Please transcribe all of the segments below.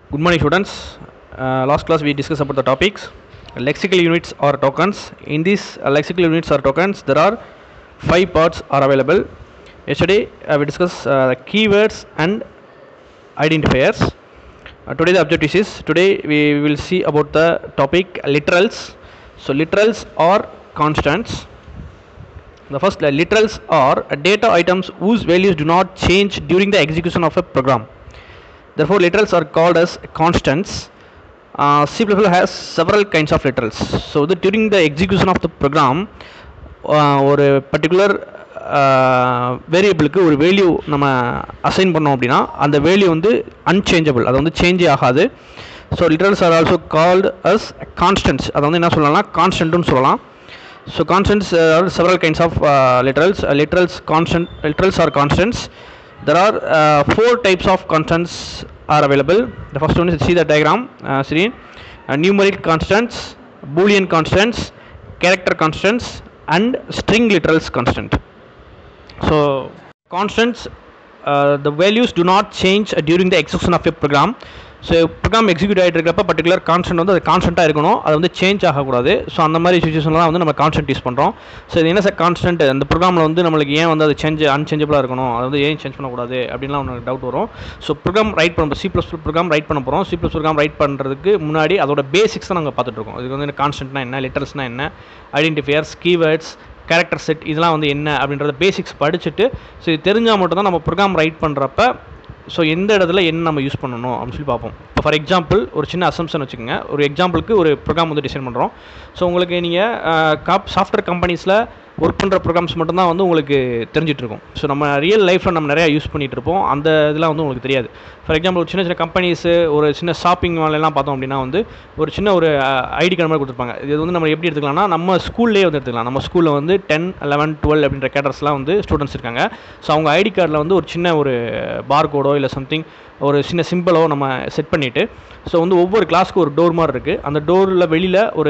Good morning, students. Uh, last class we discussed about the topics lexical units or tokens. In these uh, lexical units or tokens, there are five parts are available. Yesterday uh, we discussed uh, the keywords and identifiers. Uh, today the objective is today we will see about the topic literals. So literals are constants. The first uh, literals are uh, data items whose values do not change during the execution of a program. Therefore, literals are called as constants. Uh, C++ has several kinds of literals. So, the, during the execution of the program, uh, ஒரு particular வேரியபிளுக்கு ஒரு value நம்ம assign பண்ணோம் அப்படின்னா அந்த value வந்து unchangeable அது வந்து சேஞ்சே ஆகாது so literals are also called as constants அதை வந்து என்ன சொல்லலாம்னா கான்ஸ்டன்ட்னு சொல்லலாம் so constants are several kinds of literals literals constant literals are constants there are uh, four types of constants are available the first one is see the diagram uh, see uh, numeric constants boolean constants character constants and string literals constant so constants uh, the values do not change uh, during the execution of a program so program execute ஆகிட்டு இருக்கிறப்ப particular constant வந்து அது கான்ஸ்டண்ட்டாக இருக்கணும் அது வந்து change ஆகக்கூடாது so அந்த மாதிரி சுச்சுவேஷன்லாம் வந்து நம்ம கான்ஸ்டன்ட் யூஸ் பண்ணுறோம் ஸோ இது என்ன சார் கான்ஸ்டன்ட் அந்த ப்ரோக்ராமில் வந்து நம்மளுக்கு ஏன் வந்து அது சேஞ்ச் அன்சேஞ்சபிளாக இருக்கணும் அது வந்து ஏன் சேஞ்ச் பண்ணக்கூடாது அப்படின்லாம் ஒன்று டவுட் வரும் ஸோ ப்ரோக்ராம் ரைட் பண்ண சி ப்ளஸ் ப்ரோக்ராம் ரைட் பண்ண போகிறோம் சி ப்ளஸ் ப்ரோக்ராம் ரைட் பண்ணுறதுக்கு முன்னாடி அதோட பேசிக்ஸ் தான் நாங்கள் பார்த்துட்ருக்கோம் இதுக்கு வந்து கான்ஸ்டன்ட்னா என்ன லிட்டர்ஸ்னா என்ன ஐடென்டிஃபையர்ஸ் கீவேர்ட்ஸ் கேரக்டர் செட் இதெல்லாம் வந்து என்ன அப்படின்றத பேசிக்ஸ் படிச்சுட்டு ஸோ இது தெரிஞ்சால் மட்டும் தான் நம்ம ப்ரோக்ராம் ரைட் பண்ணுறப்ப ஸோ எந்த இடத்துல என்ன நம்ம யூஸ் பண்ணணும் அப்படின்னு சொல்லி பார்ப்போம் இப்போ ஃபார் எக்ஸாம்பிள் ஒரு சின்ன அசம்ஷன் வச்சுக்கோங்க ஒரு எக்ஸாம்பிளுக்கு ஒரு ப்ரோக்ராம் வந்து டிசைன் பண்ணுறோம் ஸோ உங்களுக்கு நீங்கள் காப் சாஃப்ட்வேர் கம்பெனிஸில் ஒர்க் பண்ணுற ப்ரோக்ராம்ஸ் மட்டும்தான் வந்து உங்களுக்கு தெரிஞ்சிட்டு இருக்கும் ஸோ நம்ம ரியல் லைஃப்பில் நம்ம நிறையா யூஸ் பண்ணிகிட்டு இருப்போம் அந்த இதெல்லாம் வந்து உங்களுக்கு தெரியாது ஃபார் எக்ஸாம்பிள் ஒரு சின்ன சின்ன கம்பெனிஸு ஒரு சின்ன ஷாப்பிங் மாலெல்லாம் பார்த்தோம் அப்படின்னா வந்து ஒரு சின்ன ஒரு ஐடி கார்டு மாதிரி கொடுத்துருப்பாங்க இது வந்து நம்ம எப்படி எடுத்துக்கலாம்னா நம்ம ஸ்கூல்லேயே வந்து எடுத்துக்கலாம் நம்ம ஸ்கூலில் வந்து டென் லெவன் டுவெல் அப்படின்ற கேட்டர்ஸ்லாம் வந்து ஸ்டூடெண்ட்ஸ் இருக்காங்க ஸோ அவங்க ஐடி கார்டில் வந்து ஒரு சின்ன ஒரு பார் கோடோ இல்லை சம்திங் ஒரு சின்ன சிம்பிளோ நம்ம செட் பண்ணிவிட்டு ஸோ வந்து ஒவ்வொரு கிளாஸ்க்கு ஒரு டோர் மாதிரி இருக்குது அந்த டோரில் வெளியில் ஒரு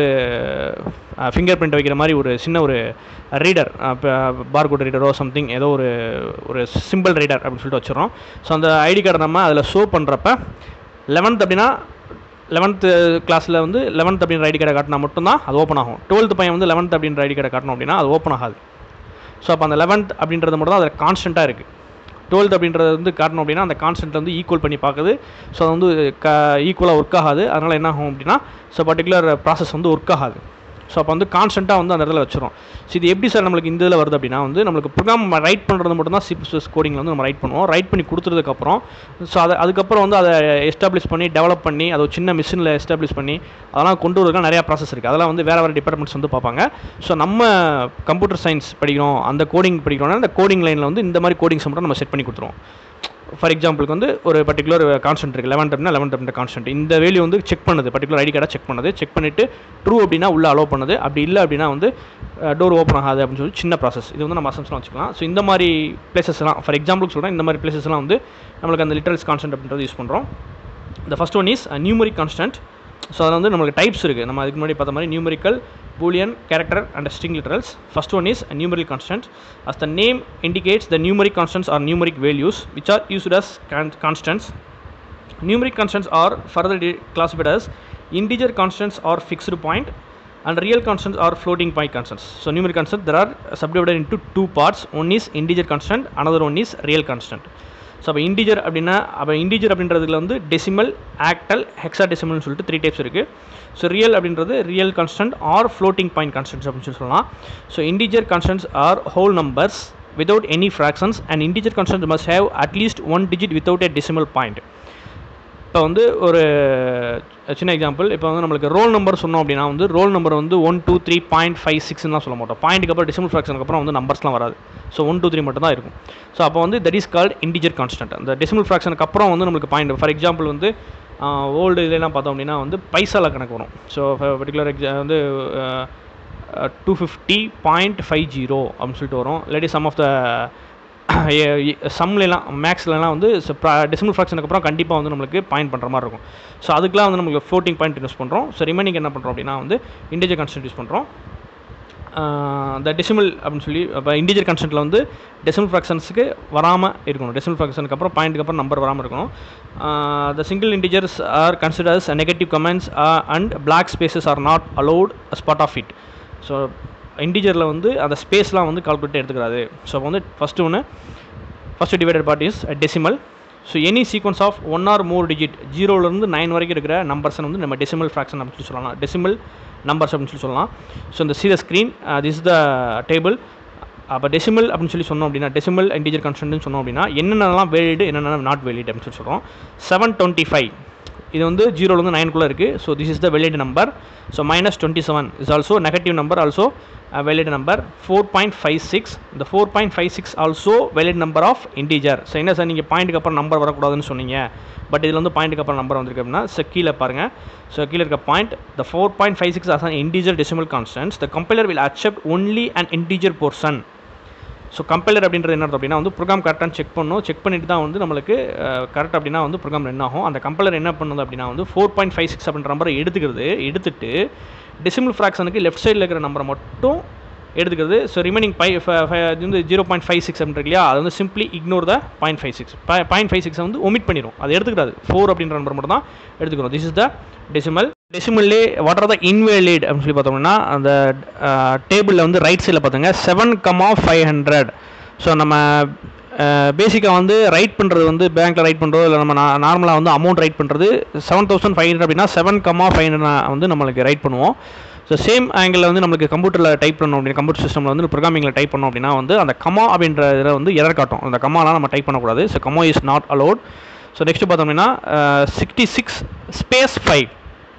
ஃபிங்கர் பிரிண்ட் வைக்கிற மாதிரி ஒரு சின்ன ஒரு ரீடர் பார் கோட் ரீடரோ சம்திங் ஏதோ ஒரு ஒரு சிம்பிள் ரீடர் அப்படின்னு சொல்லிட்டு வச்சுருறோம் ஸோ அந்த ஐடி கார்டை நம்ம அதில் ஷோ பண்ணுறப்ப லெவன்த் அப்படின்னா லெவன்த்து கிளாஸில் வந்து லெவன்த் அப்படின்ற ஐடி கார்டை காட்டினா மட்டும்தான் அது ஓப்பன் ஆகும் டுவெல்த் பையன் வந்து லெவன்த் அப்படின்ற ஐடி கார்டை காட்டணும் அப்படின்னா அது ஓப்பன் ஆகாது ஸோ அப்போ அந்த லெவன்த் அப்படின்றது மட்டும் தான் அதில் கான்ஸ்டண்ட்டாக இருக்குது டுவெல்த் அப்படின்றது வந்து காட்டணும் அப்படின்னா அந்த கான்ஸ்டன்ட் வந்து ஈக்குவல் பண்ணி பார்க்குது ஸோ அது வந்து க ஈக்குவலாக ஒர்க் ஆகாது அதனால் என்ன ஆகும் அப்படின்னா ஸோ பர்டிகுலர் ப்ராசஸ் வந்து ஒர்க் ஆகாது ஸோ அப்போ வந்து கான்ஸ்டண்ட்டாக வந்து அந்த இடத்துல வச்சிரும் ஸோ இது எப்படி சார் நம்மளுக்கு இந்த இதில் வருது அப்படின்னா வந்து நம்மளுக்கு ப்ரோக்ராம் ரைட் பண்ணுறது மட்டும் தான் சிப்ஸ் கோடிங்கில் வந்து நம்ம ரைட் பண்ணுவோம் ரைட் பண்ணி கொடுத்ததுக்கப்புறம் ஸோ அதை அதுக்கப்புறம் வந்து அதை எஸ்டாப்ளிஷ் பண்ணி டெவலப் பண்ணி அதை சின்ன மிஷினில் எஸ்டாப்ளிஷ் பண்ணி அதெல்லாம் கொண்டு வரதுக்கு நிறையா ப்ராசஸ் இருக்குது அதெல்லாம் வந்து வேறு வேறு டிபார்ட்மெண்ட்ஸ் வந்து பார்ப்பாங்க ஸோ நம்ம கம்ப்யூட்டர் சயின்ஸ் படிக்கிறோம் அந்த கோடிங் படிக்கிறோம்னா அந்த கோடிங் லைனில் வந்து இந்த மாதிரி கோடிங்ஸ் மட்டும் நம்ம செட் பண்ணி கொடுத்துருவோம் ஃபார் எக்ஸாம்பிளுக்கு வந்து ஒரு பர்டிகுலர் கான்ஸ்டன்ட் இருக்குது லெவன் அப்படின்னா லெவன் அப்படின்ற கான்ஸ்டன்ட் இந்த வேல்யூ வந்து செக் பண்ணுது பர்டிகுலர் ஐடி கார்டை செக் பண்ணுது செக் பண்ணிவிட்டு ட்ரூ அப்படின்னா உள்ளே அலோவ் பண்ணுது அப்படி இல்லை அப்படின்னா வந்து டோர் ஓப்பன் ஆகாது அப்படின்னு சொல்லி சின்ன ப்ராசஸ் இது வந்து நம்ம அசம்ஸ்லாம் வச்சுக்கலாம் ஸோ இந்த மாதிரி பிளேசஸ்லாம் ஃபார் எக்ஸாம்பிளுக்கு சொல்கிறேன் இந்த மாதிரி பிளேசஸ்லாம் வந்து நம்மளுக்கு அந்த லிட்டரல்ஸ் கான்ஸ்டன்ட் அப்படின்றது யூஸ் பண்ணுறோம் இந்த first one is numeric constant so அதில் வந்து நம்மளுக்கு டைப்ஸ் இருக்குது நம்ம அதுக்கு முன்னாடி பார்த்த மாதிரி numerical boolean character and string literals first one is a numeric constant as the name indicates the numeric constants are numeric values which are used as con- constants numeric constants are further de- classified as integer constants or fixed point and real constants are floating point constants so numeric constant there are subdivided into two parts one is integer constant another one is real constant so அப்போ integer அப்படின்னா அப்போ integer அப்படின்றதுல வந்து decimal octal ஹெக்ஸா டெசிமல்னு சொல்லிட்டு three types இருக்குது so real அப்படின்றது real constant are floating point constants அப்படின்னு சொல்லி சொல்லலாம் so integer constants are whole numbers without any fractions and integer constant must have at least one digit without a decimal point இப்போ வந்து ஒரு சின்ன example இப்போ வந்து நம்மளுக்கு ரோல் நம்பர் சொன்னோம் அப்படின்னா வந்து ரோல் நம்பர் வந்து one two three point five சிக்ஸ்லாம் சொல்ல மாட்டோம் பாயிண்ட்டுக்கு அப்புறம் டெசிமல் ஃப்ராக்ஷனுக்கு அப்புறம் வந்து நம்பர்ஸ்லாம் வராது ஸோ ஒன் டூ த்ரீ மட்டும் தான் இருக்கும் ஸோ அப்போ வந்து that is called integer constant அந்த டெசிமல் ஃப்ராக்ஷனுக்கு அப்புறம் வந்து நம்மளுக்கு பாயிண்ட் ஃபார் எக்ஸாம்பிள் வந்து ஓல்டு இதெல்லாம் பார்த்தோம் அப்படின்னா வந்து பைசால கணக்கு வரும் ஸோ பர்டிகுலர் எக்ஸா வந்து two fifty point five zero அப்படின்னு சொல்லிட்டு வரும் இல்லாட்டி சம் ஆஃப் த சம்லாம் மேக்ஸ்லலாம் வந்து டெசிமல் ஃப்ராக்ஷனுக்கு அப்புறம் கண்டிப்பாக வந்து நம்மளுக்கு பாயிண்ட் பண்ணுற மாதிரி இருக்கும் ஸோ அதுக்கெலாம் வந்து நம்மளுக்கு ஃப்ளோட்டிங் பாயிண்ட் யூஸ் பண்ணுறோம் ஸோ ரிமைனிங் என்ன பண்ணுறோம் அப்படின்னா வந்து இன்டிஜர் கான்ஸ்டன்ட் யூஸ் பண்ணுறோம் இந்த டெசிமல் அப்படின்னு சொல்லி இப்போ இன்டிஜர் கன்ஸ்டன்ட்டில் வந்து டெசிமல் ஃப்ராக்ஷன்ஸுக்கு வராமல் இருக்கணும் டெசிமல் ஃப்ராக்ஷனுக்கு அப்புறம் பாயிண்ட்டுக்கு அப்புறம் நம்பர் வராமல் இருக்கணும் the single integers are considers negative comments and black spaces are not allowed spot of it so இன்டிஜரில் வந்து அந்த ஸ்பேஸ்லாம் வந்து கால்குலேட் எடுத்துக்கிறாது ஸோ அப்போ வந்து ஃபஸ்ட்டு ஒன்று first divided part is decimal so any sequence of one or more digit ஜீரோலேருந்து nine வரைக்கும் இருக்கிற நம்பர்ஸை வந்து நம்ம டெசிமல் ஃப்ராக்ஷன் அப்படின்னு சொல்லி சொல்லலாம் டெசிமல் நம்பர்ஸ் அப்படின்னு சொல்லி சொல்லலாம் ஸோ இந்த C the screen this the table அப்போ டெசிமல் அப்படின்னு சொல்லி சொன்னோம் அப்படின்னா டெசிமல் இன்டிஜர் கன்ஸ்டன்ட்னு சொன்னோம் அப்படின்னா என்னென்னலாம் வேலிடு என்னென்ன நாட் வேலிட் அப்படின்னு சொல்லி சொல்கிறோம் செவன் டுவெண்ட்டி ஃபைவ் இது வந்து ஜீரோலேருந்து நைனுக்குள்ளே இருக்குது so this is the valid number so minus twenty seven is also negative number also valid number four point five six இந்த four point five six also valid number of integer so என்ன sir நீங்கள் பாயிண்ட்டுக்கு அப்புறம் number வரக்கூடாதுன்னு சொன்னீங்க but இதில் வந்து பாயிண்ட்டுக்கு அப்புறம் நம்பர் வந்திருக்கு அப்படின்னா ஸோ கீழே பாருங்கள் ஸோ கீழே இருக்க point the four point five six as an integer decimal constants the compiler will accept only and integer portion so compiler அப்படின்றது என்ன அப்படின்னா வந்து ப்ரோக்ராம் கரெக்டாக செக் பண்ணணும் செக் பண்ணிட்டு தான் வந்து நம்மளுக்கு கரெக்ட் அப்படின்னா வந்து ப்ரோக்ராம் ரன் ஆகும் அந்த கம்பைலர் என்ன பண்ணுது அப்படின்னா வந்து ஃபோர் பாயிண்ட் ஃபைவ் சிக்ஸ் அப்படின்ற நம்பரை எடுத்துக்கிறது எடுத்துட்டு டெசிமல் ஃப்ராக்ஷனுக்கு லெஃப்ட் சைடில் இருக்கிற நம்பரை மட்டும் எடுத்துக்கிறது ஸோ ரிமைனிங் பை இது வந்து ஜீரோ பாயிண்ட் ஃபைவ் சிக்ஸ் அப்படின்னு இல்லையா அது வந்து simply ignore the point five six point five six வந்து ஒமிட் பண்ணிடும் அது எடுத்துக்கிறாது ஃபோர் அப்படின்ற நம்பர் மட்டும் தான் எடுத்துக்கிறோம் திஸ் இஸ் த டெசிமல் டெசிமல்லே வாட் ஆர் த இன்வேலிட் அப்படின்னு சொல்லி பார்த்தோம்னா அந்த டேபிளில் வந்து ரைட் சைடில் பார்த்துங்க seven comma five hundred so நம்ம பேசிக்காக வந்து ரைட் பண்ணுறது வந்து பேங்க்கில் ரைட் பண்ணுறதோ இல்லை நம்ம நார்மலாக வந்து அமௌண்ட் ரைட் பண்ணுறது செவன் தௌசண்ட் ஃபைவ் ஹண்ட்ரட் அப்படின்னா செவன் கமா ஃபைவ் ஹண்ட்ரட் வந்து நம்மளுக்கு ரைட் பண்ணுவோம் ஸோ சேம் ஆங்கிளில் வந்து நம்மளுக்கு கம்ப்யூட்டரில் டைப் பண்ணோம் அப்படின்னா கம்ப்யூட்டர் சிஸ்டமில் வந்து ப்ரோக்ராமிங்கில் டைப் பண்ணோம் அப்படின்னா வந்து அந்த கமா அப்படின்ற இதில் வந்து எரர் காட்டும் அந்த கமாலாம் நம்ம டைப் பண்ணக்கூடாது so comma is not allowed so next பார்த்தோம் அப்படின்னா sixty six space five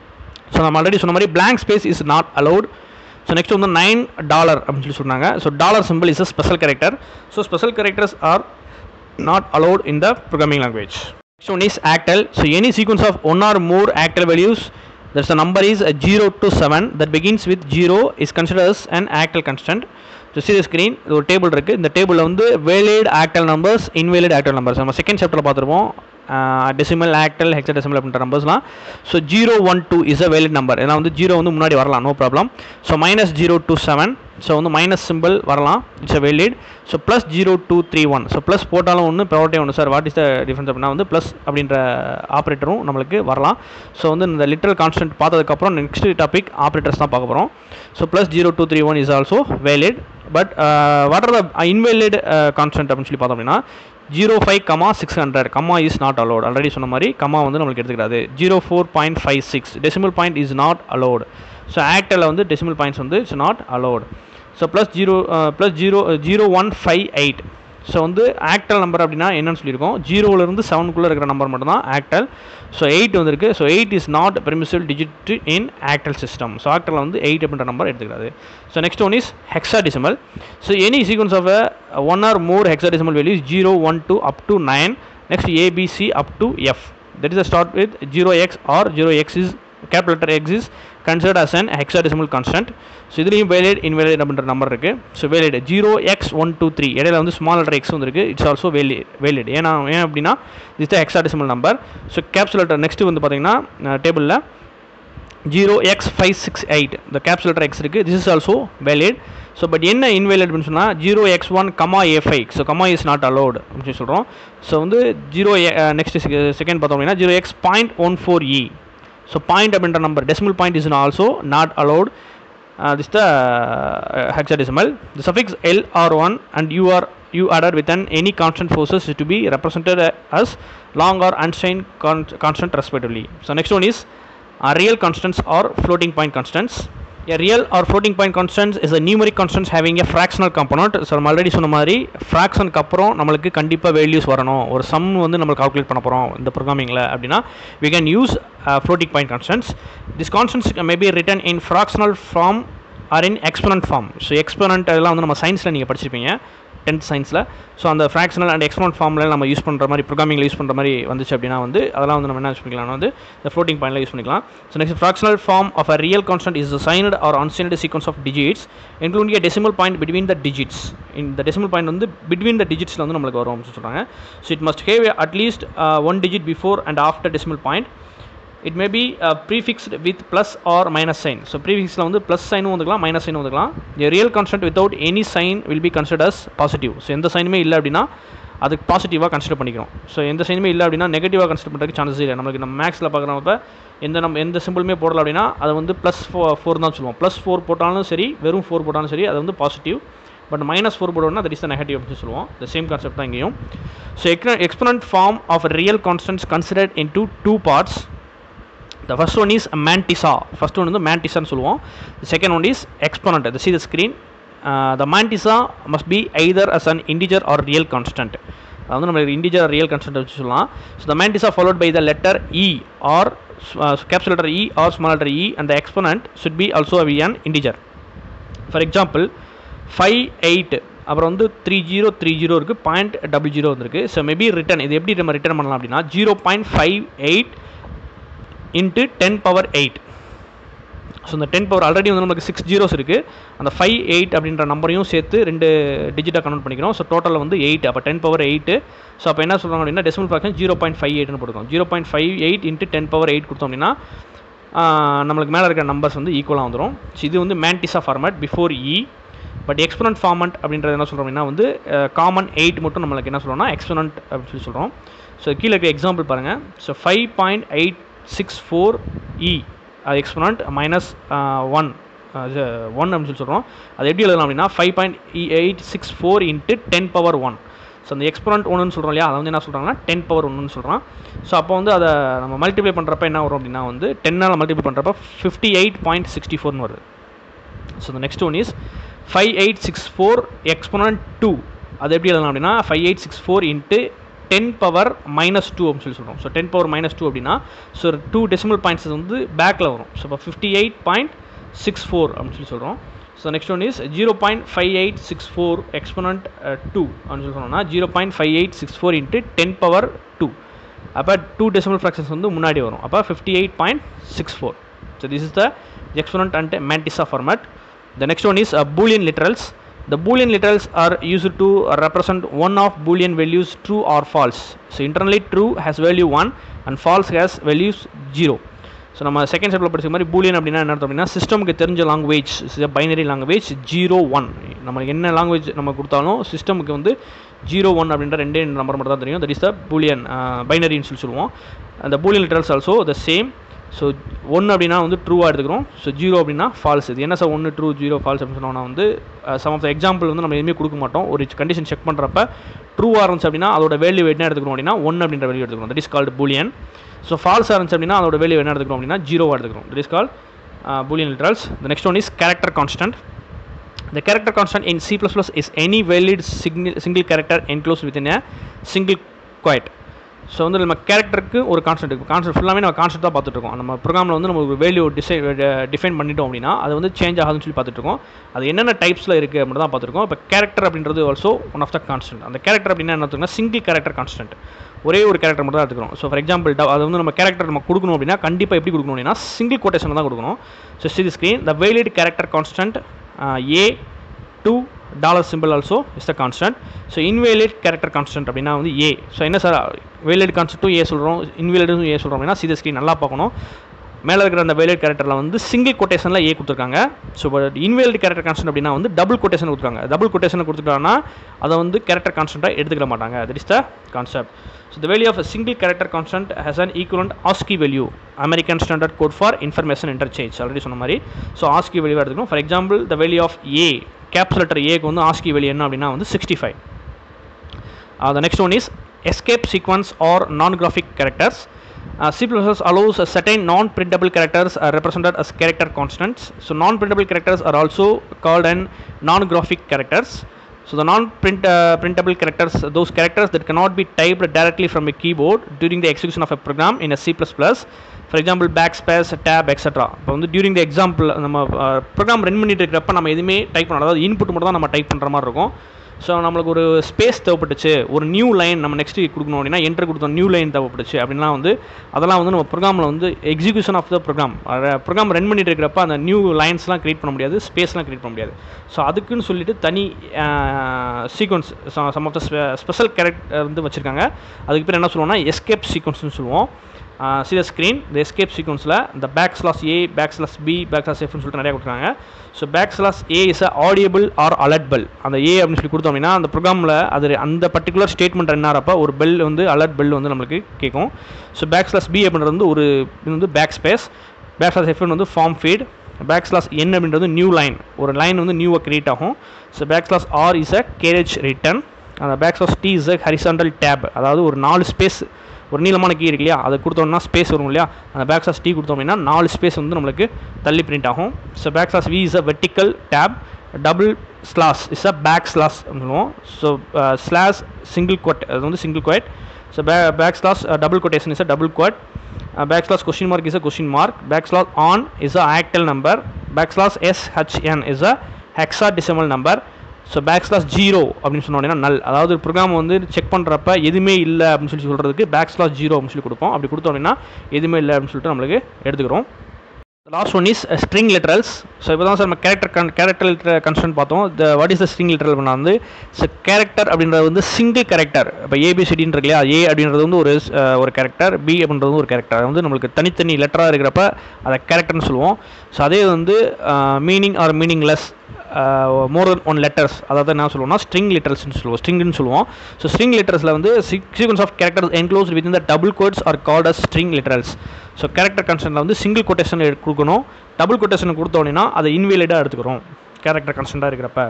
so நம்ம ஆல்ரெடி சொன்ன மாதிரி blank space is not allowed so next வந்து நைன் டாலர் அப்படின்னு சொல்லி சொன்னாங்க so dollar simple is a special character so special characters are not allowed in the programming language next one is octal so any sequence of one or more octal values there's a number is uh, 0 to 7 that begins with 0 is considered as an actal constant so see the screen இது ஒரு table இருக்குது இந்த டேபிளில் வந்து valid octal numbers invalid octal numbers நம்ம second சாப்டரில் பார்த்துருப்போம் decimal octal hexadecimal அப்படின்ற நம்பர்ஸ்லாம் so zero one two is a valid number ஏன்னா வந்து ஜீரோ வந்து முன்னாடி வரலாம் no problem so minus zero two seven so வந்து மைனஸ் சிம்பிள் வரலாம் it's a valid so plus zero two three one so plus போட்டாலும் ஒன்று ப்ராவர்ட்டே ஒன்று sir what is the difference அப்படின்னா வந்து ப்ளஸ் அப்படின்ற ஆப்ரேட்டரும் நம்மளுக்கு வரலாம் ஸோ வந்து இந்த லிட்டரல் கான்ஸ்டன்ட் பார்த்ததுக்கப்புறம் நெக்ஸ்ட் டாபிக் ஆப்ரேட்டர்ஸ் தான் பார்க்க போகிறோம் so plus zero two three one is also valid but what are the invalid constant அப்படின்னு சொல்லி பார்த்தோம் அப்படின்னா zero five comma six hundred comma is not allowed already சொன்ன மாதிரி கமா வந்து நம்மளுக்கு எடுத்துக்கிறாது zero four point five six decimal point is not allowed so ஆக்டில் வந்து டெசிமல் பாயிண்ட்ஸ் வந்து it's not allowed so plus zero plus zero zero one five eight so வந்து octal number அப்படின்னா என்னன்னு சொல்லியிருக்கோம் ஜீரோலேருந்து செவனுக்குள்ளே இருக்கிற நம்பர் மட்டும் தான் ஆக்டல் ஸோ எயிட் வந்திருக்கு so eight is not permissible digit in octal system so ஆக்டலில் வந்து எயிட் அப்படின்ற நம்பர் எடுத்துக்கிறாரு so next one is hexadecimal so any sequence of one or more hexadecimal values zero one two up to nine next A B C up to F that is a start with zero X or zero X is capital letter x is considered as an hexadecimal constant so இதுலேயும் valid invalid அப்படின்ற number இருக்குது so valid zero X one two three இடையில வந்து small letter X வந்துருக்கு it's also வேலி valid ஏன்னா ஏன் அப்படின்னா is the hexadecimal number so capital letter next வந்து பார்த்தீங்கன்னா டேபிளில் zero X five six eight இந்த கேப்சல் லெட்டர் எக்ஸ் இருக்குது this is also valid so but என்ன இன்வேலிட் அப்படின்னு சொன்னால் zero X one comma A five so comma is not allowed அப்படின்னு சொல்கிறோம் ஸோ வந்து ஜீரோ நெக்ஸ்ட் செகண்ட் பார்த்தோம் அப்படின்னா zero X point one four E so point அப்படின்ற number decimal point is also not allowed uh, this is the uh, hexadecimal the suffix l or 1 and u are u added with an any constant forces is to be represented as long or unsigned con constant respectively so next one is uh, real constants or floating point constants a real or floating point constants is a numeric constants having a fractional component so நம்ம already சொன்ன மாதிரி ஃப்ராக்ஷனுக்கு அப்புறம் நம்மளுக்கு கண்டிப்பாக values வரணும் ஒரு some வந்து நம்ம கால்குலேட் பண்ண போகிறோம் இந்த ப்ரோக்ராமிங்கில் அப்படின்னா we can use uh, floating point constants this constants may be written in fractional form or in exponent form so exponent அதெல்லாம் வந்து நம்ம சயின்ஸில் நீங்கள் படிச்சிருப்பீங்க டென்த் சயின்ஸில் ஸோ அந்த ஃப்ராக்ஷனல் அண்ட் எக்ஸ்போனட் ஃபார்மில் நம்ம யூஸ் பண்ணுற மாதிரி ப்ரோக்ராமிங்கில் யூஸ் பண்ணுற மாதிரி வந்துச்சு அப்படின்னா வந்து அதெல்லாம் வந்து நம்ம என்ன யூஸ் பண்ணிக்கலாம் வந்து இந்த ஃப்ளோட்டிங் பாயிண்டில் யூஸ் பண்ணிக்கலாம் so next fractional form of a real constant is signed or unsigned sequence of digits including a decimal point between the digits இந்த டெசிமல் பாயிண்ட் வந்து பிட்வீன் த டிஜிட்ஸில் வந்து நம்மளுக்கு வரும் அப்படின்னு சொல்கிறாங்க so it must have at least one digit before and after decimal point it may be prefixed with plus or minus sign so ப்ரீஃபிக்ஸில் வந்து ப்ளஸ் சைனும் வந்துக்கலாம் மைனஸ் சைனும் வந்துக்கலாம் real constant without any sign will be considers positive so எந்த சைனுமே இல்லை அப்படின்னா அதுக்கு பாசிட்டிவாக கன்சிடர் பண்ணிக்கிறோம் ஸோ எந்த சைனுமே இல்லை அப்படின்னா நெகட்டிவாக கன்சிடர் பண்ணுறதுக்கு சான்சஸ் இல்லை நம்மளுக்கு நம்ம மேக்ஸில் பார்க்குறப்ப எந்த நம்ம எந்த சிம்பிளுமே போடல அப்படின்னா அதை வந்து ப்ளஸ் ஃபோ ஃபோர் தான் சொல்லுவோம் ப்ளஸ் ஃபோர் போட்டாலும் சரி வெறும் ஃபோர் போட்டாலும் சரி அது வந்து பாசிட்டிவ் பட் மைனஸ் ஃபோர் போடணும்னா தட் இஸ் த நெகட்டிவ் அப்படின்னு சொல்லுவோம் த சேம் கான்செப்ட் தான் இங்கேயும் so exponent form of real constants considered in two two parts the first one is mantissa first one வந்து மேண்டிசான்னு சொல்லுவோம் second one is exponent the see the screen the mantissa must be either as an integer or real constant அது வந்து நம்ம integer or real constant வச்சு சொல்லலாம் so the mantissa followed by the letter E or capital letter E or small letter E and the exponent should be also be an integer for example five eight அப்புறம் வந்து three zero three zero இருக்குது point double zero வந்திருக்கு so maybe written இது எப்படி நம்ம return பண்ணலாம் அப்படின்னா zero point five eight into ten power eight so இந்த டென் பவர் ஆல்ரெடி வந்து நமக்கு சிக்ஸ் ஜீரோஸ் இருக்குது அந்த ஃபைவ் எயிட் அப்படின்ற நம்பரையும் சேர்த்து ரெண்டு டிஜிட்டாக கன்வெர்ட் பண்ணிக்கிறோம் ஸோ டோட்டலில் வந்து எயிட் அப்போ டென் பவர் எயிட்டு ஸோ அப்போ என்ன சொல்கிறாங்க அப்படின்னா decimal fraction zero point five எயிட்னு போட்டுருக்கோம் zero point five eight into ten power eight கொடுத்தோம் அப்படின்னா நம்மளுக்கு மேலே இருக்கிற நம்பர்ஸ் வந்து ஈக்குவலாக வந்துடும் ஸோ இது வந்து mantissa format before E but exponent format அப்படின்றது என்ன சொல்கிறோம் அப்படின்னா வந்து காமன் எயிட் மட்டும் நம்மளுக்கு என்ன சொல்கிறோம்னா எக்ஸ்பனண்ட் அப்படின்னு சொல்லி சொல்கிறோம் ஸோ கீழே இருக்க எக்ஸாம்பிள் பாருங்கள் so five point eight six four E அது எக்ஸ்பனண்ட் மைனஸ் ஒன் இது ஒன் அப்படின்னு சொல்லி சொல்கிறோம் அது எப்படி எழுதலாம் அப்படின்னா five point eight six four into ten power one so அந்த எக்ஸ்பனண்ட் ஒன்றுன்னு சொல்கிறோம் இல்லையா அதை வந்து என்ன சொல்கிறாங்கன்னா டென் பவர் ஒன்றுன்னு சொல்கிறான் ஸோ அப்போ வந்து அதை நம்ம மல்டிப்ளை பண்ணுறப்ப என்ன வரும் அப்படின்னா வந்து டென்னால் மல்டிப்ளை பண்ணுறப்ப ஃபிஃப்டி எயிட் பாயிண்ட் சிக்ஸ்டி ஃபோர்னு வருது so the next one is five eight six four exponent two அது எப்படி எழுதலாம் அப்படின்னா five eight six four into ten power minus two அப்படின்னு சொல்லி சொல்கிறோம் so ten power minus two அப்படின்னா ஸோ டூ டெசிமல் பாயிண்ட்ஸ் வந்து பேக்கில் வரும் ஸோ இப்போ fifty eight point six four அப்படின்னு சொல்லி சொல்கிறோம் so next one is zero point five eight six four exponent two அப்படின்னு சொல்லி சொன்னோம்னா zero point five eight six four into ten power two அப்போ டூ டெசிமல் ஃப்ராக்ஷன்ஸ் வந்து முன்னாடி வரும் அப்போ fifty eight point six four so this is the exponent and mantissa format The next one is uh, Boolean literals. The Boolean literals are used to represent one of Boolean values true or false. So internally true has value 1 and false has values 0. So நம்ம second ஸ்டெப்பில் படிச்ச மாதிரி Boolean அப்படின்னா என்ன அர்த்தம் அப்படின்னா சிஸ்டமுக்கு தெரிஞ்ச language binary language zero one நம்ம என்ன லாங்குவேஜ் நம்ம கொடுத்தாலும் சிஸ்டமுக்கு வந்து ஜீரோ ஒன் அப்படின்ற ரெண்டே நம்பர் மட்டும் தான் தெரியும் தட் இஸ் த பூலியன் பைனரின்னு சொல்லி சொல்லுவோம் அந்த Boolean literals also the same so ஒன்று அப்படின்னா வந்து ட்ரூவாக எடுத்துக்கிறோம் ஸோ ஜீரோ அப்படின்னா ஃபால்ஸ் இது என்ன சார் ஒன்று ட்ரூ ஜீரோ ஃபால்ஸ் அப்படின்னு சொன்னோம்னா வந்து சம் ஆஃப் த எக்ஸாம்பிள் வந்து நம்ம எதுவுமே கொடுக்க மாட்டோம் ஒரு கண்டிஷன் செக் பண்ணுறப்ப ட்ரூவாக இருந்துச்சு அப்படின்னா அதோட வேல்யூ என்ன எடுத்துக்கிறோம் அப்படின்னா ஒன் அப்படின்ற வேல்யூ எடுத்துக்கிறோம் that is called Boolean so ஃபால்ஸாக இருந்துச்சு அப்படின்னா அதோட வேல்யூ என்ன எடுத்துக்கிறோம் அப்படின்னா ஜீரோவாக எடுத்துக்கிறோம் that is call Boolean literals the next one is character constant The character constant in C++ is any valid single, single character enclosed within a single quote. So வந்து நம்ம கேரக்டருக்கு ஒரு கான்செப்ட் இருக்குது கான்செப்ட் ஃபுல்லாமே நம்ம கான்செப்ட் தான் பார்த்துட்டு இருக்கோம் நம்ம ப்ரோக்ராமில் வந்து நம்ம ஒரு வேல்யூ டிசை டிஃபைன் பண்ணிட்டோம் அப்படின்னா அது வந்து சேஞ்ச் ஆகுதுன்னு சொல்லி பார்த்துட்டு இருக்கோம் அது என்னென்ன டைப்ஸில் இருக்குது அப்படின்னு தான் பார்த்துருக்கோம் இப்போ கேரக்டர் அப்படின்றது also one of the constant அந்த கேரக்டர் அப்படின்னா என்ன எடுத்துக்கோங்க சிங்கிள் கேரக்டர் கான்ஸ்டன்ட் ஒரே ஒரு கேரக்டர் மட்டும் தான் எடுத்துக்கிறோம் ஸோ ஃபார் எக்ஸாம்பிள் அது வந்து நம்ம கேரக்டர் நம்ம கொடுக்கணும் அப்படின்னா கண்டிப்பாக எப்படி கொடுக்கணும் அப்படின்னா சிங்கிள் கோட்டேஷன் தான் கொடுக்கணும் so see screen the valid character constant A two dollar simple also is the constant so invalid character constant அப்படின்னா வந்து ஏ ஸோ என்ன சார் வேலிட் கான்ஸ்டன்ட்டும் ஏ சொல்கிறோம் இன்வேலிடும் ஏ சொல்கிறோம் அப்படின்னா சி ஸ்க்ரீன் நல்லா பார்க்கணும் மேலே இருக்கிற அந்த வேலிட் கேரக்டரில் வந்து சிங்கிள் கொட்டேஷனில் ஏ கொடுத்துருக்காங்க ஸோ இன்வேலிட் கேரக்டர் கான்ஸ்டன்ட் அப்படின்னா வந்து டபுள் கொட்டேஷன் கொடுத்துருக்காங்க டபுள் கொட்டேஷன் கொடுத்துட்டாங்கன்னா அதை வந்து கேரக்டர் கான்ஸ்டன்ட்டாக எடுத்துக்கிற மாட்டாங்க that is the concept so the value of single character constant has an equivalent ASCII value American standard code for information interchange already சொன்ன மாதிரி ஸோ ஆஸ்கி வேல்யூ எடுத்துக்கணும் for example the value of A caps letter ஏக்கு வந்து ASCII value என்ன அப்படின்னா வந்து sixty five the next one is escape sequence or non-graphic characters. Uh, C++ allows a certain non-printable characters are represented as character constants. So non-printable characters are also called an non-graphic characters. So the non-print uh, printable characters, those characters that cannot be typed directly from a keyboard during the execution of a program in a C++. For example back space tab extra இப்போ வந்து during the example நம்ம program run பண்ணிட்டு இருக்கிறப்ப நம்ம எதுவுமே type பண்ண அதாவது input மட்டும் தான் நம்ம டைப் பண்ணுற மாதிரி இருக்கும் ஸோ நம்மளுக்கு ஒரு ஸ்பேஸ் தேவைப்பட்டுச்சு ஒரு நியூ லைன் நம்ம நெக்ஸ்ட் கொடுக்கணும் அப்படின்னா என்டர் கொடுத்தோம் நியூ லைன் தேவைப்பட்டுச்சு அப்படின்லாம் வந்து அதெல்லாம் வந்து நம்ம ப்ரோக்ராமில் வந்து execution of the program program run பண்ணிட்டு இருக்கிறப்ப அந்த நியூ லைன்ஸ்லாம் கிரியேட் பண்ண முடியாது ஸ்பேஸ்லாம் கிரியேட் பண்ண முடியாது ஸோ அதுக்குன்னு சொல்லிட்டு தனி sequence some of the special character வந்து வச்சுருக்காங்க அதுக்கு பேர் என்ன சொல்லுவோம்னா எஸ்கேப் சீக்வன்ஸ்னு சொல்லுவோம் சி த ஸ்க்ரீன் இந்த எஸ்கேப் சீக்வன்ஸில் இந்த back slash A back slash B back slash எஃப்னு சொல்லிட்டு நிறைய கொடுத்துருக்காங்க so back slash A is a audible or alert bell அந்த ஏ அப்படின்னு சொல்லி கொடுத்தோம் அப்படின்னா அந்த ப்ரோக்ராமில் அது அந்த பர்டிகுலர் ஸ்டேட்மெண்ட் ரன் ஆகிறப்ப ஒரு பெல் வந்து அலர்ட் பெல் வந்து நம்மளுக்கு கேட்கும் ஸோ பேக் ஸ்லாஸ் பி அப்படின்றது வந்து ஒரு இது வந்து பேக் ஸ்பேஸ் பேக் ஸ்லாஸ் எஃப்என் வந்து form feed back slash N அப்படின்றது நியூ லைன் ஒரு லைன் வந்து நியூவாக கிரியேட் ஆகும் so back slash R is a carriage return அந்த back slash T is a horizontal tab அதாவது ஒரு நாலு ஸ்பேஸ் ஒரு நீளமான கீ இருக்கு இல்லையா அதை கொடுத்தோம்னா ஸ்பேஸ் வரும் இல்லையா அந்த பேக் ஸ்லாஸ் டி கொடுத்தோம் அப்படின்னா நாலு ஸ்பேஸ் வந்து நம்மளுக்கு தள்ளி பிரிண்ட் ஆகும் so back slash V is a vertical tab double slash is a back slash அப்படின்னு சொல்லுவோம் ஸோ ஸ்லாஸ் சிங்கிள் கோட் அது வந்து சிங்கிள் கோட் ஸோ பே back slash double quotation is a double quote back slash question mark is a question mark back slash on is a octal number back slash S HN is a hexadecimal number so back slash zero அப்படின்னு சொன்ன உடனே நல் அதாவது program வந்து check பண்ணுறப்ப எதுவுமே இல்லை அப்படின்னு சொல்லி சொல்கிறதுக்கு பேக் ஸ்லாஸ் ஜீரோ அப்படின்னு சொல்லி கொடுப்போம் அப்படி கொடுத்தோம் அப்படின்னா எதுவுமே இல்லை அப்படின்னு சொல்லிட்டு நம்மளுக்கு எடுத்துக்கிறோம் last one is string literals so இப்போ தான் சார் நம்ம கேரக்டர் கன் கேரக்டர் லிட்டர் கன்ஸ்டன்ட் பார்த்தோம் the what is the string literal பண்ணா வந்து ஸோ கேரக்டர் அப்படின்றது வந்து சிங்கிள் கேரக்டர் இப்போ ஏபிசிடின்னு இருக்கு இல்லையா ஏ அப்படின்றது வந்து ஒரு அஹ், ஒரு கேரக்டர் பி அப்படின்றது வந்து ஒரு கேரக்டர் அது வந்து நம்மளுக்கு தனித்தனி லெட்டராக இருக்கிறப்ப அதை கேரக்டர்னு சொல்லுவோம் ஸோ அதே வந்து meaning or meaningless more then one letters அதாவது என்ன சொல்லுவோம்னா ஸ்ட்ரிங் லிட்டர்ஸ்னு சொல்லுவோம் ஸ்ட்ரிங்னு சொல்லுவோம் ஸோ ஸ்ட்ரிங் லிட்டர்ஸில் வந்து sequence of characters enclose with இந்த double quotes are called as string literals so character கன்ஸ்டன்ட்டில் வந்து சிங்கிள் கொட்டேஷன் கொடுக்கணும் டபுள் கொட்டேஷன் கொடுத்தோன்னா அதை இன்வேலிடாக எடுத்துக்கிறோம் கேரக்டர் கன்ஸ்டண்ட்டாக இருக்கிறப்ப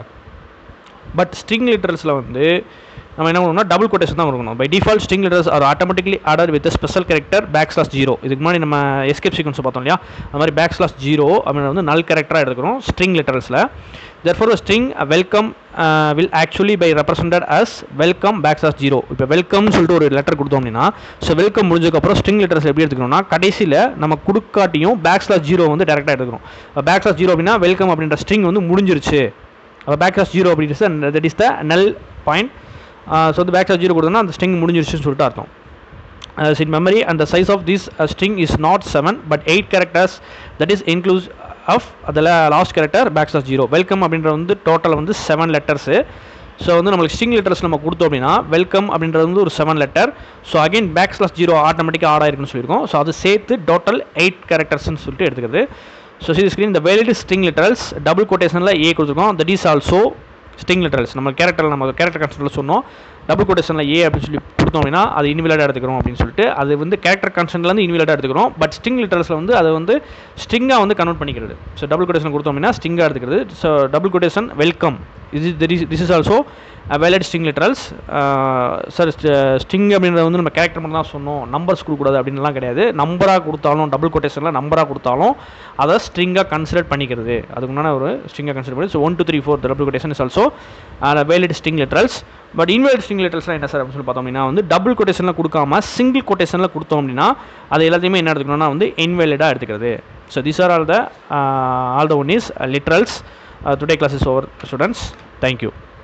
பட் ஸ்ட்ரிங் லிட்டரல்ஸில் வந்து நம்ம என்ன பண்ணணும்னா டபுள் கொட்டேஷன் தான் கொடுக்கணும் by default string letters are automatically order with special character back slash zero இதுக்கு முன்னாடி நம்ம எஸ்கேப் சீக்வன்ஸ் பார்த்தோம் இல்லையா அந்த மாதிரி பேக் ஸ்லாஸ் ஜீரோ அப்படின்னு வந்து நல் கேரக்டராக எடுத்துக்கிறோம் ஸ்ட்ரிங் லெட்டர்ஸில் therefore string welcome will actually be represented as welcome back slash zero இப்போ வெல்கம்னு சொல்லிட்டு ஒரு லெட்டர் கொடுத்தோம் அப்படின்னா ஸோ வெல்கம் முடிஞ்சதுக்கப்புறம் ஸ்ட்ரிங் லெட்டர்ஸ் எப்படி எடுத்துக்கணும்னா கடைசியில் நம்ம கொடுக்காட்டியும் பேக் ஸ்லாஸ் ஜீரோ வந்து டேரெக்டாக எடுத்துக்கணும் பேக் ஸ்லாஸ் ஜீரோ அப்படின்னா வெல்கம் அப்படின்ற ஸ்ட்ரிங் வந்து முடிஞ்சிருச்சு அப்போ பேக் ஸ்லாஸ் ஜீரோ அப்படின்றது that is the null point so வந்து பேக் ஸ்லாஸ் ஜீரோ கொடுத்தோம்னா அந்த ஸ்ட்ரிங் முடிஞ்சிருச்சுன்னு சொல்லிட்டு அர்த்தம் as in memory and the size of this uh, string is not 7 but 8 characters that is includes of the la- last character backslash 0 welcome அப்படின்ற வந்து total வந்து seven letters so வந்து நம்மளுக்கு string letters நம்ம கொடுத்தோம் அப்படின்னா வெல்கம் அப்படின்றது வந்து ஒரு seven letter so again back slash zero ஆட்டோமேட்டிக்காக ஆட் ஆயிருக்குன்னு சொல்லியிருக்கோம் ஸோ அது சேர்த்து டோட்டல் எயிட் கேரக்டர்ஸ்னு சொல்லிட்டு எடுத்துக்கிறது ஸோ சி ஸ்க்ரீன் இந்த வேலிட் ஸ்ட்ரிங் லிட்டரல்ஸ் டபுள் கொட்டேஷனில் ஏ கொடுத்துருக்கோம் that is also string literals நம்ம கேரக்டர் நம்ம கேரக்டர் கன்ஸ்டன்ட்டில் சொன்னோம் டபுள் கொட்டேஷனில் ஏ அப்படின்னு சொல்லி கொடுத்தோம் அப்படின்னா அது இன்விலேட்டாக எடுத்துக்கிறோம் அப்படின்னு சொல்லிட்டு அது வந்து கேரக்டர் கன்ஸ்டன்ட்லேருந்து இன்விலேட்டாக எடுத்துக்கிறோம் பட் ஸ்ட்ரிங் லிட்டரல்ஸில் வந்து அதை வந்து ஸ்ட்ரிங்காக வந்து கன்வெர்ட் பண்ணிக்கிறது ஸோ டபுள் கொட்டேஷன் கொடுத்தோம் அப்படின்னா ஸ்ட்ரிங்காக எடுத்துக்கிறது ஸோ டபுள் கொட்டேஷன் வெல்கம் இது this is also valid string literals sir string அப்படின்றத வந்து நம்ம கேரக்டர் மட்டும் தான் சொன்னோம் நம்பர்ஸ் கொடுக்கக்கூடாது அப்படின்லாம் கிடையாது நம்பராக கொடுத்தாலும் டபுள் கொட்டேஷனில் நம்பராக கொடுத்தாலும் அதை ஸ்ட்ரிங்காக கன்சிடர் பண்ணிக்கிறது அதுக்கு முன்னாடி ஒரு ஸ்ட்ரிங்காக கன்சிடர் பண்ணி so one two three four double quotation is also valid string literals but invalid string லிட்டரல்ஸ்லாம் என்ன சார் அப்படின்னு சொல்லி பார்த்தோம் அப்படின்னா வந்து டபுள் கொட்டேஷனில் கொடுக்காம சிங்கிள் கொட்டேஷனில் கொடுத்தோம் அப்படின்னா அது எல்லாத்தையுமே என்ன எடுத்துக்கணும்னா வந்து இன்வேலிடாக எடுத்துக்கிறது so these are all the uh, all the one is uh, literals uh, today class is over students thank you